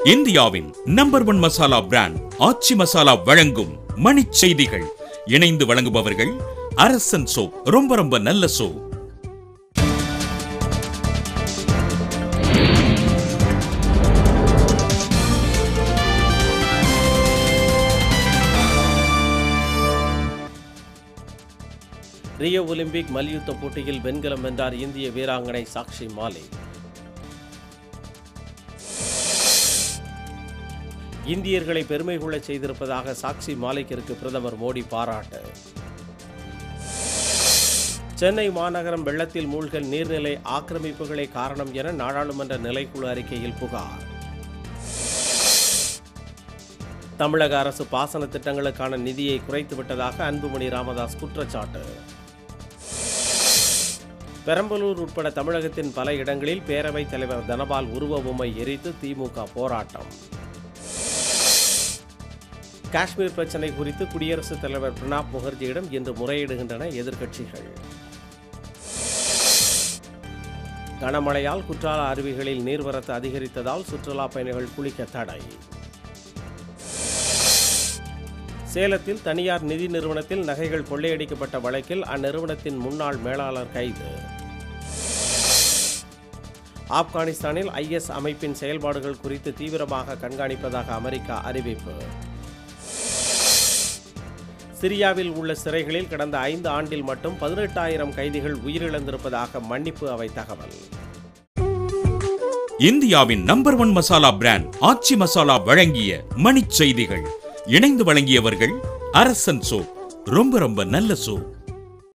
இந்தியாவின் number one masala brand Aachi masala வழங்கும் மணிச் செய்திகள் இணைந்து வழங்குபவர்கள் அரசன் சோப் ரொம்ப ரொம்ப நல்ல சோப் ரியோ ஒலிம்பிக் மல்யுத்த போட்டியில் வெண்கலம் வென்றார் இந்திய வீராங்கனை சாக்ஷி மாலிக் இந்தியர்களை பெருமை கொள்ளச் செய்திருப்பதாக சாக்ஷி மாலிக்கிற்கு பிரதமர் மோடி பாராட்டு சென்னை மாநகரம் வெள்ளத்தில் மூழ்க நீர்நிலை ஆக்கிரமிப்புகளே காரணம் என நாடாளுமன்ற நிலைக்குழு அறிக்கையில் புகார் தமிழக அரசு பாசன திட்டங்களுக்கான நிதியை குறைத்து விட்டதாக அன்புமணி ராமதாஸ் குற்றச்சாட்டு பெரம்பலூர் உட்பட தமிழகத்தின் பல இடங்களில் பேரவைத் தலைவர் தனபால் உருவ பொம்மை எரித்து திமுக போராட்டம் காஷ்மீர் பிரச்சினை குறித்து குடியரசுத் தலைவர் பிரணாப் முகர்ஜியிடம் இன்று முறையிடுகின்றன எதிர்க்கட்சிகள் கனமழையால் குற்றால அருவிகளில் நீர்வரத்து அதிகரித்ததால் சுற்றுலா பயணிகள் குளிக்க தடை சேலத்தில் தனியார் நிதி நிறுவனத்தில் நகைகள் கொள்ளையடிக்கப்பட்ட வழக்கில் அந்நிறுவனத்தின் முன்னாள் மேலாளர் கைது ஆப்கானிஸ்தானில் ஐஎஸ் அமைப்பின் செயல்பாடுகள் குறித்து தீவிரமாக கண்காணிப்பதாக அமெரிக்கா அறிவிப்பு சிரியாவில் உள்ள சிறைகளில் கடந்த ஐந்து ஆண்டில் மட்டும் பதினெட்டாயிரம் கைதிகள் உயிரிழந்திருப்பதாக மன்னிப்பு அவை தகவல் இந்தியாவின் number one masala brand Aachi masala வழங்கிய மணிச் செய்திகள் இணைந்து வழங்கியவர்கள் அரசன் சோப் ரொம்ப ரொம்ப நல்ல சோப்